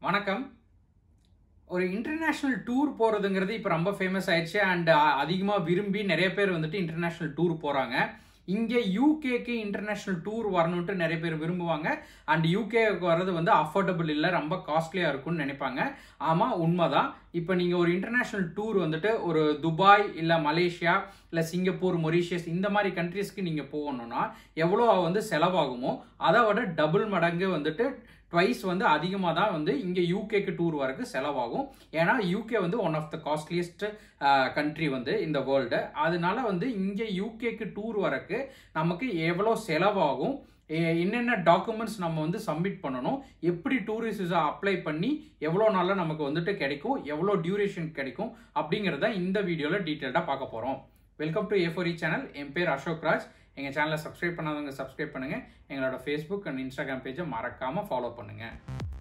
வணக்கம் ஒரு international tour போகிறதுங்கிறது இப்போ ரொம்ப ஃபேமஸ் ஆயிடுச்சு அண்ட் அதிகமாக விரும்பி நிறைய பேர் வந்துட்டு இன்டர்நேஷ்னல் டூர் போகிறாங்க இங்கே யூகேக்கு இன்டர்நேஷ்னல் டூர் வரணுன்ட்டு நிறைய பேர் விரும்புவாங்க அண்ட் யூகேக்கு வர்றது வந்து அஃபோர்டபுள் இல்லை ரொம்ப காஸ்ட்லியாக இருக்கும்னு நினைப்பாங்க ஆமாம் உண்மைதான் இப்போ நீங்கள் ஒரு இன்டர்நேஷ்னல் டூர் வந்துட்டு ஒரு துபாய் இல்லை மலேசியா இல்லை சிங்கப்பூர் மொரீஷியஸ் இந்த மாதிரி கண்ட்ரீஸ்க்கு நீங்கள் போகணுன்னா எவ்வளோ வந்து செலவாகுமோ அதை விட டபுள் மடங்கு வந்துட்டு ட்வைஸ் வந்து அதிகமாக தான் வந்து இங்கே யூகேக்கு டூர் வரக்கு செலவாகும் ஏன்னா யூகே வந்து one of the costliest country வந்து இந்த வேர்ல்டு அதனால வந்து இங்கே யூகேக்கு டூர் வரக்கு நமக்கு எவ்வளோ செலவாகும் எ- என்னென்ன டாக்குமெண்ட்ஸ் நம்ம வந்து சப்மிட் பண்ணணும் எப்படி டூரிஸ்ட் விசா அப்ளை பண்ணி எவ்வளோ நாளில் நமக்கு வந்துட்டு கிடைக்கும் எவ்வளோ டியூரேஷன் கிடைக்கும் அப்படிங்கிறத இந்த வீடியோவில் டீட்டெயில்டாக பார்க்க போகிறோம் வெல்கம் டு ஏ சேனல் என் பேர் அசோக் ராஜ் எங்கள் சேனலை சப்ஸ்கிரைப் பண்ணாதவங்க சப்ஸ்கிரைப் பண்ணுங்கள் எங்களோட ஃபேஸ்புக் அண்ட் இன்ஸ்டாகிராம் பேஜை மறக்காமல் ஃபாலோ பண்ணுங்கள்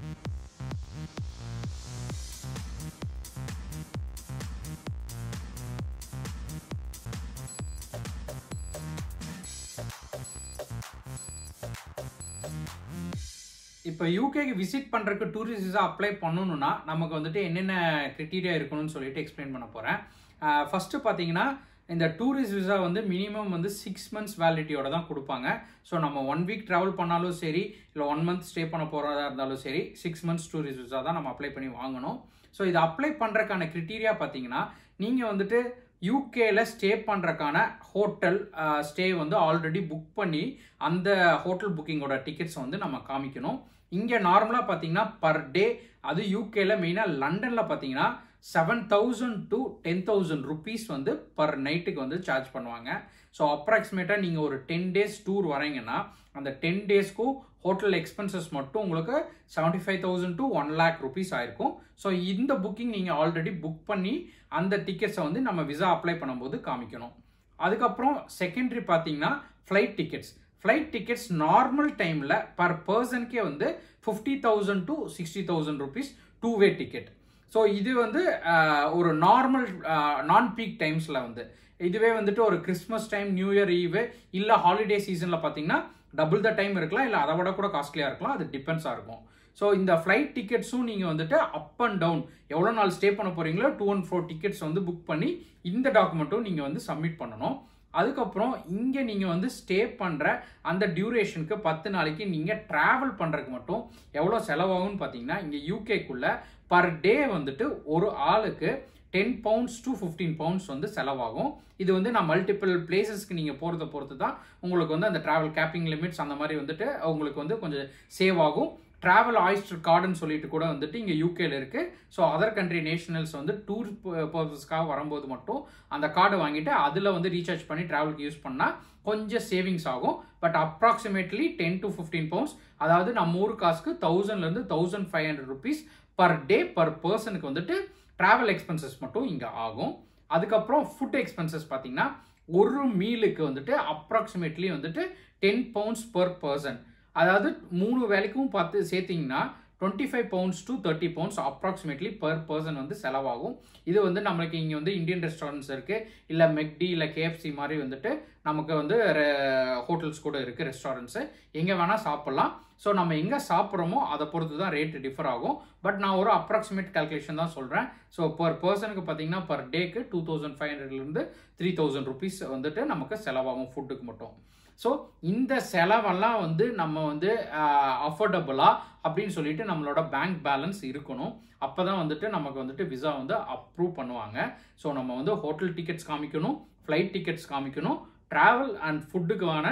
இப்போ யூகேக்கு விசிட் பண்ணுறதுக்கு டூரிஸ்ட் விசா அப்ளை பண்ணணும்னா நமக்கு வந்துட்டு என்னென்ன க்ரிட்டீரியா இருக்கணும்னு சொல்லிட்டு எக்ஸ்பிளைன் பண்ண போகிறேன் ஃபஸ்ட்டு பார்த்தீங்கன்னா இந்த டூரிஸ்ட் விசா வந்து மினிமம் வந்து சிக்ஸ் மந்த்ஸ் வேலிட்டியோட தான் கொடுப்பாங்க ஸோ நம்ம ஒன் வீக் ட்ராவல் பண்ணாலும் சரி இல்லை ஒன் மந்த் ஸ்டே பண்ண போகிறதா இருந்தாலும் சரி சிக்ஸ் மந்த்ஸ் டூரிஸ்ட் விசா தான் நம்ம அப்ளை பண்ணி வாங்கணும் ஸோ இது அப்ளை பண்ணுறதுக்கான க்ரிட்டீரியா பார்த்தீங்கன்னா நீங்கள் வந்துட்டு யூகேல ஸ்டே பண்ணுறக்கான ஹோட்டல் ஸ்டே வந்து ஆல்ரெடி புக் பண்ணி அந்த ஹோட்டல் புக்கிங்கோட டிக்கெட்ஸ் வந்து நம்ம காமிக்கணும் இங்கே நார்மலாக பார்த்தீங்கன்னா பர் டே அது யூகேல மெயினாக லண்டனில் பார்த்தீங்கன்னா seven thousand to ten thousand rupees வந்து பர் நைட்டுக்கு வந்து சார்ஜ் பண்ணுவாங்க ஸோ அப்ராக்சிமேட்டாக நீங்கள் ஒரு டென் டேஸ் டூர் வரீங்கன்னா அந்த டென் டேஸ்க்கும் ஹோட்டல் எக்ஸ்பென்சஸ் மட்டும் உங்களுக்கு seventy five thousand to one lakh rupees ஆயிருக்கும் ஸோ இந்த புக்கிங் நீங்கள் ஆல்ரெடி புக் பண்ணி அந்த டிக்கெட்ஸை வந்து நம்ம விசா அப்ளை பண்ணும்போது காமிக்கணும் அதுக்கப்புறம் செகண்டரி பார்த்தீங்கன்னா flight tickets flight tickets normal டைமில் பர் பர்சனுக்கே வந்து fifty thousand to sixty thousand rupees two way ticket so இது வந்து ஆஹ், ஒரு நார்மல் நான் பீக் டைம்ஸில் வந்து இதுவே வந்துட்டு ஒரு கிறிஸ்மஸ் டைம் நியூ இயர் ஈவு இல்லை ஹாலிடே சீசனில் பார்த்தீங்கன்னா டபுள் த டைம் இருக்கலாம் இல்லை அதை விட கூட காஸ்ட்லியாக இருக்கலாம் அது டிபெண்ட்ஸாக இருக்கும் ஸோ இந்த ஃப்ளைட் டிக்கெட்ஸும் நீங்கள் வந்துட்டு அப் அண்ட் டவுன் எவ்வளோ நாள் ஸ்டே பண்ண போகிறீங்களோ டூ அண்ட் ஃபோர் டிக்கெட்ஸ் வந்து புக் பண்ணி இந்த டாக்குமெண்ட்டும் நீங்கள் வந்து சப்மிட் பண்ணணும் அதுக்கப்புறம் இங்கே நீங்கள் வந்து ஸ்டே பண்ணுற அந்த டியூரேஷனுக்கு பத்து நாளைக்கு நீங்கள் ட்ராவல் பண்ணுறதுக்கு மட்டும் எவ்வளோ செலவாகும்னு பார்த்தீங்கன்னா இங்கே யூகேக்குள்ளே பர் டே வந்துட்டு ஒரு ஆளுக்கு ten pounds to fifteen pounds வந்து செலவாகும் இது வந்து நான் மல்டிபிள் பிளேசஸ்க்கு நீங்கள் போகிறத பொறுத்து தான் உங்களுக்கு வந்து அந்த ட்ராவல் கேப்பிங் லிமிட்ஸ் அந்த மாதிரி வந்துட்டு உங்களுக்கு வந்து கொஞ்சம் சேவ் ஆகும் ட்ராவல் ஆயிஸ்டர் கார்டுன்னு சொல்லிட்டு கூட வந்துட்டு இங்கே யூகேல இருக்கு ஸோ அதர் கண்ட்ரி நேஷனல்ஸ் வந்து டூர் பர்பஸ்க்காக வரும்போது மட்டும் அந்த கார்டை வாங்கிட்டு அதில் வந்து ரீசார்ஜ் பண்ணி ட்ராவலுக்கு யூஸ் பண்ணால் கொஞ்சம் சேவிங்ஸ் ஆகும் but approximately ten to fifteen pounds அதாவது நம்ம ஊர் காசுக்கு தௌசண்ட்லேருந்து thousand five hundred rupees per day per பர்சனுக்கு வந்துட்டு ட்ராவல் எக்ஸ்பென்சஸ் மட்டும் இங்கே ஆகும் அதுக்கப்புறம் ஃபுட் எக்ஸ்பென்சஸ் பார்த்தீங்கன்னா ஒரு மீலுக்கு வந்துட்டு அப்ராக்சிமேட்லி வந்துட்டு டென் பவுண்ட்ஸ் per பர்சன் அதாவது மூணு வேலைக்கும் பார்த்து சேர்த்திங்கன்னா twenty five pounds to thirty pounds approximately per person வந்து செலவாகும் இது வந்து நம்மளுக்கு இங்கே வந்து இந்தியன் ரெஸ்டாரண்ட்ஸ் இருக்குது இல்லை மெக்டி இல்லை கேஎஃப்சி மாதிரி வந்துட்டு நமக்கு வந்து ஹோட்டல்ஸ் கூட இருக்குது ரெஸ்டாரண்ட்ஸு எங்கே வேணால் சாப்பிட்லாம் ஸோ நம்ம எங்கே சாப்பிட்றோமோ அதை பொறுத்து தான் ரேட் டிஃபர் ஆகும் பட் நான் ஒரு அப்ராக்சிமேட் கால்குலேஷன் தான் சொல்கிறேன் ஸோ பர் பர்சனுக்கு பார்த்தீங்கன்னா பர் டேக்கு டூ தௌசண்ட் ஃபைவ் ஹண்ட்ரட்லேருந்து த்ரீ தௌசண்ட் ருபீஸ் வந்துட்டு நமக்கு செலவாகும் ஃபுட்டுக்கு மட்டும் ஸோ இந்த செலவெல்லாம் வந்து நம்ம வந்து அஃபோர்டபுளா அப்படின்னு சொல்லிட்டு நம்மளோட பேங்க் பேலன்ஸ் இருக்கணும் அப்போ தான் வந்துட்டு நமக்கு வந்துட்டு விசா வந்து அப்ரூவ் பண்ணுவாங்க ஸோ நம்ம வந்து ஹோட்டல் டிக்கெட்ஸ் காமிக்கணும் ஃப்ளைட் டிக்கெட்ஸ் காமிக்கணும் ட்ராவல் அண்ட் ஃபுட்டுக்கான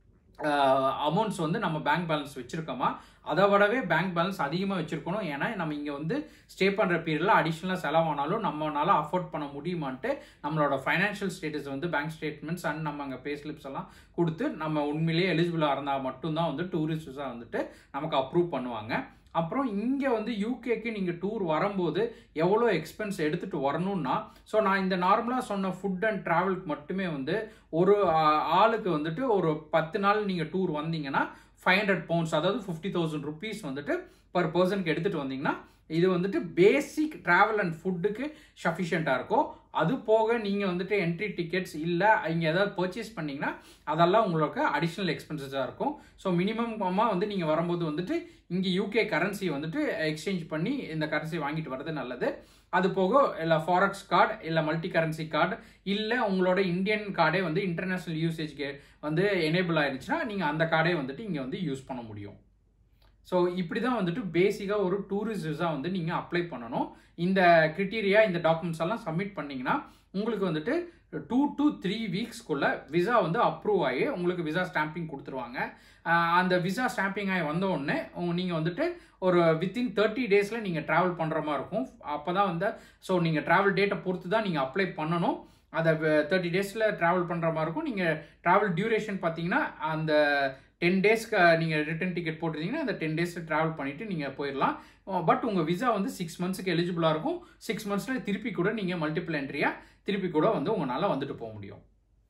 அமௌண்ட்ஸ் வந்து நம்ம பேங்க் பேலன்ஸ் வச்சுருக்கோமா அதை விடவே பேங்க் பேலன்ஸ் அதிகமாக வச்சுருக்கணும் ஏன்னா நம்ம இங்கே வந்து ஸ்டே பண்ணுற பீரியடில் அடிஷ்னலாக செலவானாலும் நம்மளால அஃபோர்ட் பண்ண முடியுமான்ட்டு நம்மளோட ஃபைனான்ஷியல் ஸ்டேட்டஸ் வந்து பேங்க் ஸ்டேட்மெண்ட்ஸ் அண்ட் நம்ம அங்கே பே ஸ்லிப்ஸ் எல்லாம் கொடுத்து நம்ம உண்மையிலேயே எலிஜிபிளாக இருந்தால் மட்டும்தான் வந்து டூரிஸ்ட் விசா வந்துட்டு நமக்கு அப்ரூவ் பண்ணுவாங்க அப்புறம் இங்கே வந்து யூகேக்கு நீங்கள் டூர் வரும்போது எவ்வளோ எக்ஸ்பென்ஸ் எடுத்துகிட்டு வரணும்னா ஸோ நான் இந்த நார்மலாக சொன்ன ஃபுட் அண்ட் ட்ராவலுக்கு மட்டுமே வந்து ஒரு ஆ, ஆளுக்கு வந்துட்டு ஒரு பத்து நாள் நீங்கள் டூர் வந்தீங்கன்னா ஃபைவ் ஹண்ட்ரட் பவுண்ட்ஸ் அதாவது ஃபிஃப்டி தௌசண்ட் ருபீஸ் வந்துட்டு பர் பர்சனுக்கு எடுத்துகிட்டு வந்தீங்கன்னா இது வந்துட்டு பேசிக் ட்ராவல் அண்ட் ஃபுட்டுக்கு சஃபிஷியண்ட்டாக இருக்கும் அது போக நீங்கள் வந்துட்டு என்ட்ரி டிக்கெட்ஸ் இல்லை இங்கே ஏதாவது பர்ச்சேஸ் பண்ணிங்கன்னா அதெல்லாம் உங்களுக்கு அடிஷ்னல் எக்ஸ்பென்சஸாக இருக்கும் ஸோ மினிமமாக வந்து நீங்கள் வரும்போது வந்துட்டு இங்கே யூகே கரன்சி வந்துட்டு எக்ஸ்சேஞ்ச் பண்ணி இந்த கரன்சி வாங்கிட்டு வர்றது நல்லது அது போக இல்லை ஃபாரெக்ஸ் கார்டு இல்லை மல்டி கரன்சி கார்டு இல்லை உங்களோட இந்தியன் கார்டே வந்து இன்டர்நேஷ்னல் யூசேஜ்க்கு வந்து எனேபிள் ஆயிடுச்சுன்னா நீங்கள் அந்த கார்டே வந்துட்டு இங்கே வந்து யூஸ் பண்ண முடியும் ஸோ இப்படி தான் வந்துட்டு பேசிக்காக ஒரு டூரிஸ்ட் விசா வந்து நீங்கள் அப்ளை பண்ணணும் இந்த கிரிட்டீரியா இந்த டாக்குமெண்ட்ஸ் எல்லாம் சப்மிட் பண்ணிங்கன்னா உங்களுக்கு வந்துட்டு டூ டு த்ரீ வீக்ஸ்க்குள்ள விசா வந்து அப்ரூவ் ஆகி உங்களுக்கு விசா ஸ்டாம்பிங் கொடுத்துருவாங்க அந்த விசா ஸ்டாம்பிங் ஆகி வந்த உடனே நீங்கள் வந்துட்டு ஒரு வித்தின் தேர்ட்டி டேஸில் நீங்கள் ட்ராவல் பண்ணுற மாதிரி இருக்கும் அப்போ தான் வந்து ஸோ நீங்கள் ட்ராவல் டேட்டை பொறுத்து தான் நீங்கள் அப்ளை பண்ணணும் அதை தேர்ட்டி டேஸில் ட்ராவல் பண்ணுற மாதிரி இருக்கும் நீங்கள் ட்ராவல் டியூரேஷன் பார்த்தீங்கன்னா அந்த டென் டேஸ்க்கு நீங்கள் ரிட்டன் டிக்கெட் போட்டிருந்தீங்கன்னா அந்த டென் டேஸ் ட்ராவல் பண்ணிவிட்டு நீங்கள் போயிடலாம் பட் உங்கள் விசா வந்து சிக்ஸ் மந்த்ஸுக்கு எலிஜிபிளாக இருக்கும் சிக்ஸ் மந்த்ஸில் திருப்பி கூட நீங்கள் மல்டிபிள் என்ட்ரியாக திருப்பி கூட வந்து உங்களால் வந்துட்டு போக முடியும்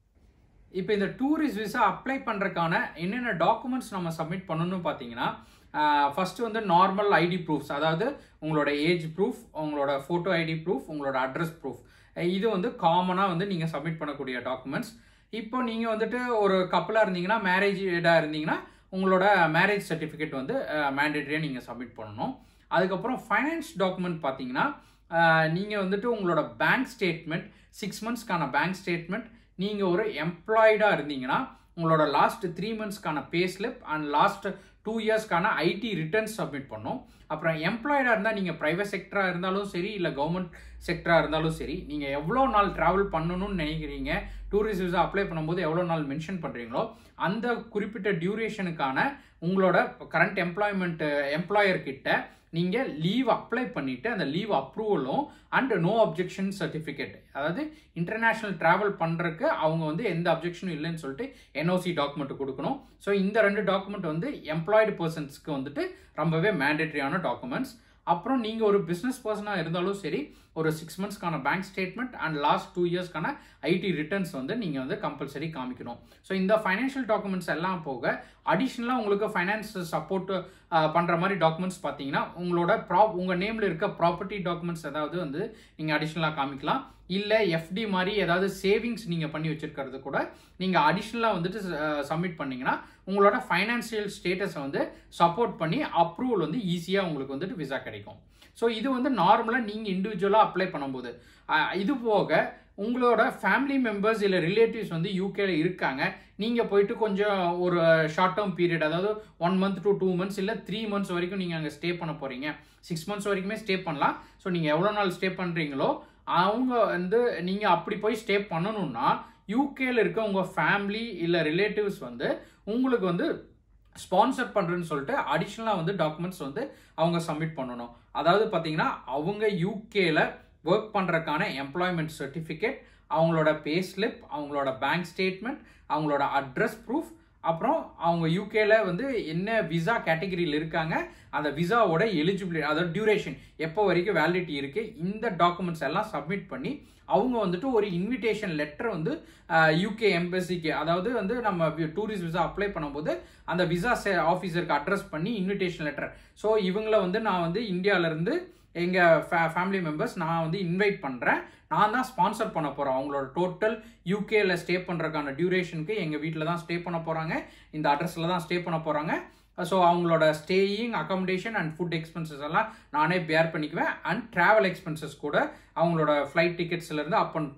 இப்போ இந்த டூரிஸ்ட் விசா அப்ளை பண்ணுறதுக்கான என்னென்ன டாக்குமெண்ட்ஸ் நம்ம சப்மிட் பண்ணணும்னு பார்த்தீங்கன்னா ஃபஸ்ட்டு வந்து நார்மல் ஐடி ப்ரூஃப்ஸ் அதாவது உங்களோட ஏஜ் ப்ரூஃப் உங்களோட ஃபோட்டோ ஐடி ப்ரூஃப் உங்களோட அட்ரஸ் ப்ரூஃப் இது வந்து காமனாக வந்து நீங்கள் சப்மிட் பண்ணக்கூடிய டாக்குமெண்ட்ஸ் இப்போ நீங்கள் வந்துட்டு ஒரு கப்பலாக இருந்தீங்கன்னா மேரேஜாக இருந்தீங்கன்னா உங்களோட மேரேஜ் சர்டிஃபிகேட் வந்து மேண்டேட்டரியாக நீங்கள் சப்மிட் பண்ணணும் அதுக்கப்புறம் ஃபைனான்ஸ் டாக்குமெண்ட் பார்த்தீங்கன்னா நீங்கள் வந்துட்டு உங்களோட பேங்க் ஸ்டேட்மெண்ட் சிக்ஸ் மந்த்ஸ்க்கான பேங்க் ஸ்டேட்மெண்ட் நீங்கள் ஒரு எம்ப்ளாய்டாக இருந்தீங்கன்னா உங்களோட லாஸ்ட் த்ரீ மந்த்ஸ்க்கான pay slip and last two இயர்ஸ்க்கான ஐடி ரிட்டர்ன்ஸ் சப்மிட் பண்ணும் அப்புறம் எம்ப்ளாய்டாக இருந்தால் நீங்கள் ப்ரைவேட் செக்டராக இருந்தாலும் சரி இல்லை கவர்மெண்ட் செக்டராக இருந்தாலும் சரி நீங்கள் எவ்வளோ நாள் ட்ராவல் பண்ணணும்னு நினைக்கிறீங்க டூரிஸ்ட் விசா அப்ளை பண்ணும்போது எவ்வளோ நாள் மென்ஷன் பண்ணுறீங்களோ அந்த குறிப்பிட்ட டியூரேஷனுக்கான உங்களோட கரண்ட் எம்ப்ளாய்மெண்ட் எம்ப்ளாயர் கிட்ட நீங்கள் லீவ் அப்ளை பண்ணிவிட்டு அந்த லீவ் அப்ரூவலும் அண்ட் நோ அப்ஜெக்ஷன் சர்டிஃபிகேட் அதாவது இன்டர்நேஷ்னல் ட்ராவல் பண்ணுறதுக்கு அவங்க வந்து எந்த அப்ஜெக்ஷனும் இல்லைன்னு சொல்லிட்டு என்ஓசி டாக்குமெண்ட் கொடுக்கணும் ஸோ இந்த ரெண்டு டாக்குமெண்ட் வந்து எம்ப்ளாய்டு பர்சன்ஸ்க்கு வந்துட்டு ரொம்பவே மேண்டேட்ரியான டாக்குமெண்ட்ஸ் அப்புறம் நீங்கள் ஒரு பிஸ்னஸ் பர்சனாக இருந்தாலும் சரி ஒரு சிக்ஸ் மந்த்ஸ்க்கான bank statement and last two இயர்ஸ்க்கான ஐடி ரிட்டர்ன்ஸ் வந்து நீங்கள் வந்து கம்பல்சரி காமிக்கணும் ஸோ இந்த ஃபைனான்ஷியல் டாக்குமெண்ட்ஸ் எல்லாம் போக அடிஷ்னலாக உங்களுக்கு ஃபைனான்ஸ் சப்போர்ட் பண்ணுற மாதிரி டாக்குமெண்ட்ஸ் பார்த்தீங்கன்னா உங்களோட ப்ரா உங்கள் நேமில் இருக்க ப்ராப்பர்ட்டி டாக்குமெண்ட்ஸ் ஏதாவது வந்து நீங்கள் அடிஷ்னலாக காமிக்கலாம் இல்லை எஃப்டி மாதிரி ஏதாவது சேவிங்ஸ் நீங்கள் பண்ணி வச்சுருக்கிறது கூட நீங்கள் அடிஷ்னலாக வந்துட்டு சப்மிட் பண்ணிங்கன்னா உங்களோட ஃபைனான்சியல் ஸ்டேட்டஸை வந்து சப்போர்ட் பண்ணி அப்ரூவல் வந்து ஈஸியாக உங்களுக்கு வந்துட்டு விசா கிடைக்கும் ஸோ இது வந்து நார்மலாக நீங்கள் இண்டிவிஜுவலாக அப்ளை பண்ணும்போது இது போக உங்களோட ஃபேமிலி மெம்பர்ஸ் இல்லை ரிலேட்டிவ்ஸ் வந்து யூகேல இருக்காங்க நீங்கள் போயிட்டு கொஞ்சம் ஒரு ஷார்ட் டேர்ம் பீரியட் அதாவது one month to two months இல்லை த்ரீ மந்த்ஸ் வரைக்கும் நீங்கள் அங்கே ஸ்டே பண்ண போகிறீங்க சிக்ஸ் மந்த்ஸ் வரைக்குமே ஸ்டே பண்ணலாம் ஸோ நீங்கள் எவ்வளோ நாள் ஸ்டே பண்ணுறீங்களோ அவங்க வந்து நீங்கள் அப்படி போய் ஸ்டே பண்ணணும்னா யூகேல இருக்க உங்கள் ஃபேமிலி இல்லை ரிலேட்டிவ்ஸ் வந்து உங்களுக்கு வந்து ஸ்பான்சர் பண்ணுறேன்னு சொல்லிட்டு அடிஷ்னலாக வந்து டாக்குமெண்ட்ஸ் வந்து அவங்க சப்மிட் பண்ணணும் அதாவது பார்த்தீங்கன்னா அவங்க யூகேல ஒர்க் பண்ணுறதுக்கான எம்ப்ளாய்மெண்ட் சர்டிஃபிகேட் அவங்களோட பே ஸ்லிப் அவங்களோட பேங்க் ஸ்டேட்மெண்ட் அவங்களோட அட்ரஸ் ப்ரூஃப் அப்புறம் அவங்க யூகேல வந்து என்ன விசா கேட்டகரியில் இருக்காங்க அந்த விசாவோட எலிஜிபிலிட்டி அதாவது டியூரேஷன் எப்போ வரைக்கும் வேலிடிட்டி இருக்கு இந்த டாக்குமெண்ட்ஸ் எல்லாம் சப்மிட் பண்ணி அவங்க வந்துட்டு ஒரு இன்விடேஷன் லெட்டர் வந்து யூகே எம்பசிக்கு அதாவது வந்து நம்ம டூரிஸ்ட் விசா அப்ளை பண்ணும்போது அந்த விசா ஆஃபீஸருக்கு அட்ரஸ் பண்ணி இன்விடேஷன் லெட்டர் ஸோ இவங்கள வந்து நான் வந்து இந்தியாவிலேருந்து எங்கள் ஃபே ஃபேமிலி மெம்பர்ஸ் நான் வந்து இன்வைட் பண்ணுறேன் நான் தான் ஸ்பான்சர் பண்ண போகிறோம் அவங்களோட டோட்டல் யூகேல ஸ்டே பண்ணுறதுக்கான டியூரேஷனுக்கு எங்கள் வீட்டில் தான் ஸ்டே பண்ண போகிறாங்க இந்த அட்ரஸில் தான் ஸ்டே பண்ண போகிறாங்க ஸோ அவங்களோட staying accommodation and food expenses எல்லாம் நானே பேர் பண்ணிக்குவேன் அண்ட் ட்ராவல் எக்ஸ்பென்சஸ் கூட அவங்களோட ஃப்ளைட் டிக்கெட்ஸ்லேருந்து up and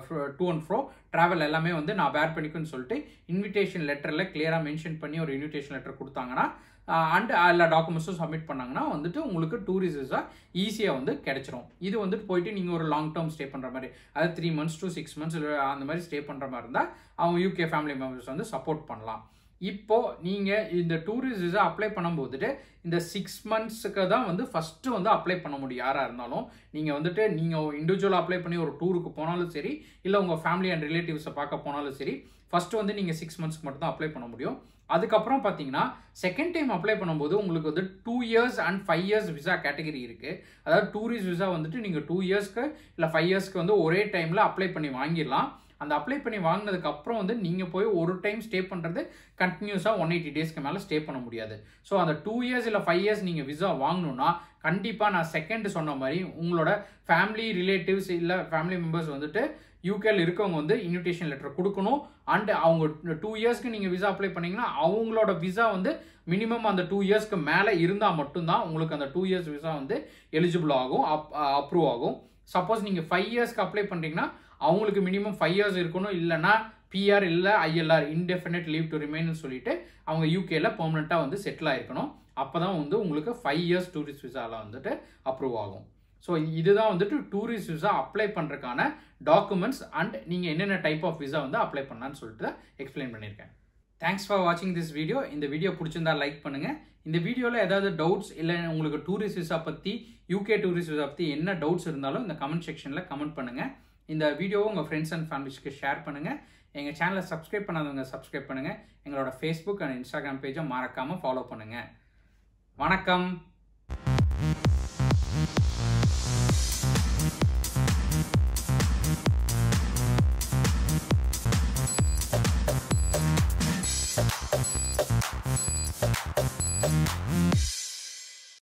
to and fro travel எல்லாமே வந்து நான் பேர் பண்ணிக்குன்னு சொல்லிட்டு இன்விடேஷன் லெட்டரில் கிளியராக மென்ஷன் பண்ணி ஒரு இன்விடேஷன் லெட்டர் கொடுத்தாங்கன்னா அண்ட் எல்லா டாக்குமெண்ட்ஸும் சப்மிட் பண்ணாங்கன்னா வந்துட்டு உங்களுக்கு டூரிஸ்ட் விசா ஈஸியாக வந்து கிடைச்சிரும் இது வந்துட்டு போயிட்டு நீங்கள் ஒரு லாங் டேர்ம் ஸ்டே பண்ணுற மாதிரி அதாவது three months to six months அந்த மாதிரி ஸ்டே பண்ணுற மாதிரி இருந்தால் அவங்க யூகே ஃபேமிலி மெம்பர்ஸ் வந்து சப்போர்ட் பண்ணலாம் இப்போ நீங்கள் இந்த டூரிஸ்ட் விசா அப்ளை பண்ணும்போதுட்டு இந்த சிக்ஸ் மந்த்ஸுக்கு தான் வந்து ஃபஸ்ட்டு வந்து அப்ளை பண்ண முடியும் யாராக இருந்தாலும் நீங்கள் வந்துட்டு நீங்கள் இண்டிவிஜுவலாக அப்ளை பண்ணி ஒரு டூருக்கு போனாலும் சரி இல்லை உங்கள் ஃபேமிலி அண்ட் ரிலேட்டிவ்ஸை பார்க்க போனாலும் சரி ஃபஸ்ட்டு வந்து நீங்கள் சிக்ஸ் மந்த்ஸ்க்கு மட்டும் தான் அப்ளை பண்ண முடியும் அதுக்கப்புறம் பார்த்தீங்கன்னா செகண்ட் டைம் அப்ளை பண்ணும்போது உங்களுக்கு வந்து two years and five years visa category இருக்குது அதாவது டூரிஸ்ட் விசா வந்துட்டு நீங்கள் டூ இயர்ஸ்க்கு இல்லை ஃபைவ் இயர்ஸ்க்கு வந்து ஒரே டைமில் அப்ளை பண்ணி வாங்கிடலாம் அந்த அப்ளை பண்ணி வாங்கினதுக்கு அப்புறம் வந்து நீங்கள் போய் ஒரு டைம் ஸ்டே பண்ணுறது கண்டினியூஸாக ஒன் எயிட்டி டேஸ்க்கு மேலே ஸ்டே பண்ண முடியாது ஸோ அந்த டூ இயர்ஸ் இல்லை ஃபைவ் இயர்ஸ் நீங்கள் விசா வாங்கணும்னா கண்டிப்பாக நான் செகண்ட் சொன்ன மாதிரி உங்களோட ஃபேமிலி ரிலேட்டிவ்ஸ் இல்லை ஃபேமிலி மெம்பர்ஸ் வந்துட்டு யூகேல இருக்கவங்க வந்து இன்விடேஷன் லெட்டர் கொடுக்கணும் அண்ட் அவங்க டூ இயர்ஸ்க்கு நீங்கள் விசா அப்ளை பண்ணீங்கன்னா அவங்களோட விசா வந்து மினிமம் அந்த டூ இயர்ஸ்க்கு மேலே இருந்தால் மட்டும்தான் உங்களுக்கு அந்த டூ இயர்ஸ் விசா வந்து எலிஜிபிள் ஆகும் அப் அப்ரூவ் ஆகும் சப்போஸ் நீங்கள் ஃபைவ் இயர்ஸ்க்கு அப்ளை பண்ணுறீங்கன்னா அவங்களுக்கு மினிமம் ஃபைவ் இயர்ஸ் இருக்கணும் இல்லைனா பிஆர் இல்லை ஐஎல்ஆர் இன்டெஃபினட் லீவ் டு ரிமைன்னு சொல்லிட்டு அவங்க யூகேல பெர்மனெண்ட்டாக வந்து செட்டில் ஆயிருக்கணும் அப்போ தான் வந்து உங்களுக்கு ஃபைவ் இயர்ஸ் டூரிஸ்ட் விசாவில் வந்துட்டு அப்ரூவ் ஆகும் ஸோ இதுதான் வந்துட்டு டூரிஸ்ட் விசா அப்ளை பண்ணுறதுக்கான டாக்குமெண்ட்ஸ் அண்ட் நீங்கள் என்னென்ன டைப் ஆஃப் விசா வந்து அப்ளை பண்ணலான்னு சொல்லிட்டு எக்ஸ்பிளைன் பண்ணியிருக்கேன் தேங்க்ஸ் ஃபார் வாட்சிங் திஸ் வீடியோ இந்த வீடியோ பிடிச்சிருந்தா லைக் பண்ணுங்கள் இந்த வீடியோவில் ஏதாவது டவுட்ஸ் இல்லை உங்களுக்கு டூரிஸ்ட் விசா பற்றி யூகே டூரிஸ்ட் விசா பற்றி என்ன டவுட்ஸ் இருந்தாலும் இந்த கமெண்ட் செக்ஷனில் கமெண்ட் பண்ணுங்கள் இந்த வீடியோவை உங்கள் ஃப்ரெண்ட்ஸ் அண்ட் ஃபேமிலிஸ்க்கு ஷேர் பண்ணுங்கள் எங்கள் சேனலை சப்ஸ்கிரைப் பண்ணாதவங்க சப்ஸ்கிரைப் பண்ணுங்கள் எங்களோட ஃபேஸ்புக் அண்ட் இன்ஸ்டாகிராம் பேஜை மறக்காமல் ஃபாலோ பண்ணுங்கள் வணக்கம்